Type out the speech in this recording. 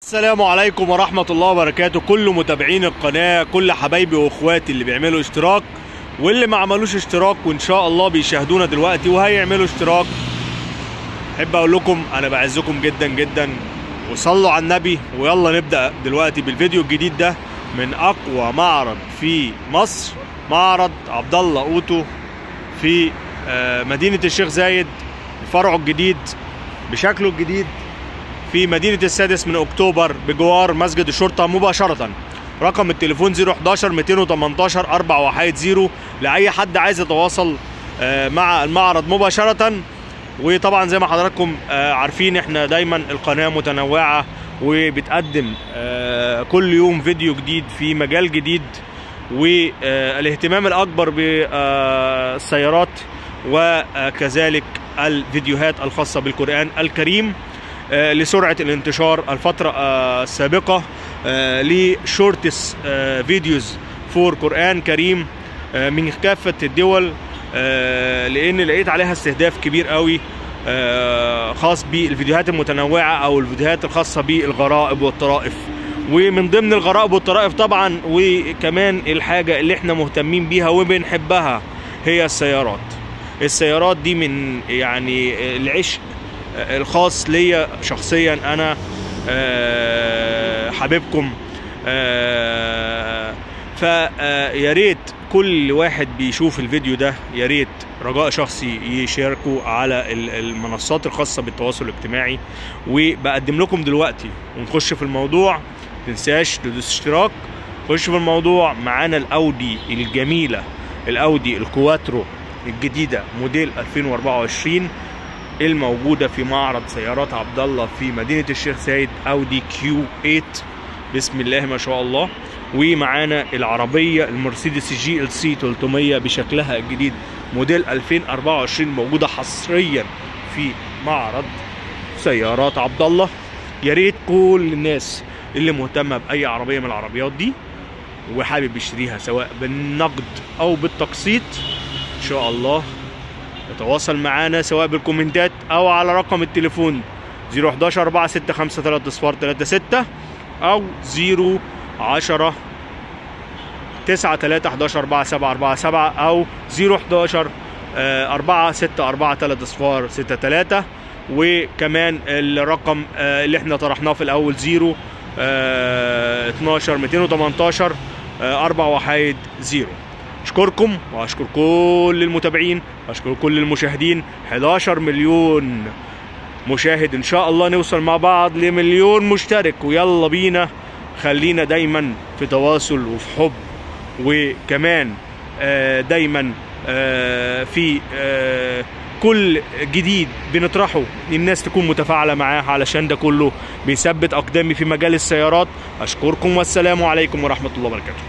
السلام عليكم ورحمة الله وبركاته كل متابعين القناة كل حبايبي واخواتي اللي بيعملوا اشتراك واللي ما عملوش اشتراك وان شاء الله بيشاهدونا دلوقتي وهيعملوا اشتراك احب اقول لكم انا بعزكم جدا جدا وصلوا على النبي ويلا نبدأ دلوقتي بالفيديو الجديد ده من اقوى معرض في مصر معرض عبد الله اوتو في آه، مدينة الشيخ زايد فرعه الجديد بشكله الجديد في مدينة السادس من أكتوبر بجوار مسجد الشرطة مباشرة رقم التليفون 011 218 410 لأي حد عايز يتواصل آه، مع المعرض مباشرة وطبعا زي ما حضراتكم آه، عارفين احنا دايما القناة متنوعة وبتقدم آه، كل يوم فيديو جديد في مجال جديد والاهتمام الأكبر بالسيارات وكذلك الفيديوهات الخاصة بالقرآن الكريم آه، لسرعة الانتشار الفترة آه، السابقة آه، لشورتس آه، فيديوز فور قرآن كريم آه، من كافة الدول آه، لأن لقيت عليها استهداف كبير قوي آه، خاص بالفيديوهات المتنوعة أو الفيديوهات الخاصة بالغرائب والطرائف ومن ضمن الغرائب والطرائف طبعا وكمان الحاجة اللي احنا مهتمين بيها وبنحبها هي السيارات السيارات دي من يعني العشق الخاص ليا شخصيا انا آه، حبيبكم آه، فيا ريت كل واحد بيشوف الفيديو ده يا ريت رجاء شخصي يشاركوا على ال- المنصات الخاصه بالتواصل الاجتماعي وبقدم لكم دلوقتي ونخش في الموضوع تنساش تدوس اشتراك خش في الموضوع معانا الاودي الجميله الاودي الكواترو الجديده موديل 2024 الموجودة في معرض سيارات عبد الله في مدينة الشيخ زايد اودي كيو 8 بسم الله ما شاء الله ومعانا العربية المرسيدس جي ال سي 300 بشكلها الجديد موديل 2024 موجودة حصريا في معرض سيارات عبد الله يا ريت كل الناس اللي مهتمة بأي عربية من العربيات دي وحابب يشتريها سواء بالنقد أو بالتقسيط إن شاء الله يتواصل معانا سواء بالكومنتات او على رقم التليفون 011 465 36 او 010 9 3 11 4 7 4 7 او 011 4 6 4 3 صفار 6 3 وكمان الرقم آه، اللي احنا طرحناه في الاول 0 آه، 12 218 4 وحيد 0 اشكركم واشكر كل المتابعين واشكر كل المشاهدين 11 مليون مشاهد ان شاء الله نوصل مع بعض لمليون مشترك ويلا بينا خلينا دايما في تواصل وفي حب وكمان آه، دايما آه، في آه، كل جديد بنطرحه الناس تكون متفاعلة معاه علشان ده كله بيثبت أقدامي في مجال السيارات أشكركم والسلام عليكم ورحمة الله وبركاته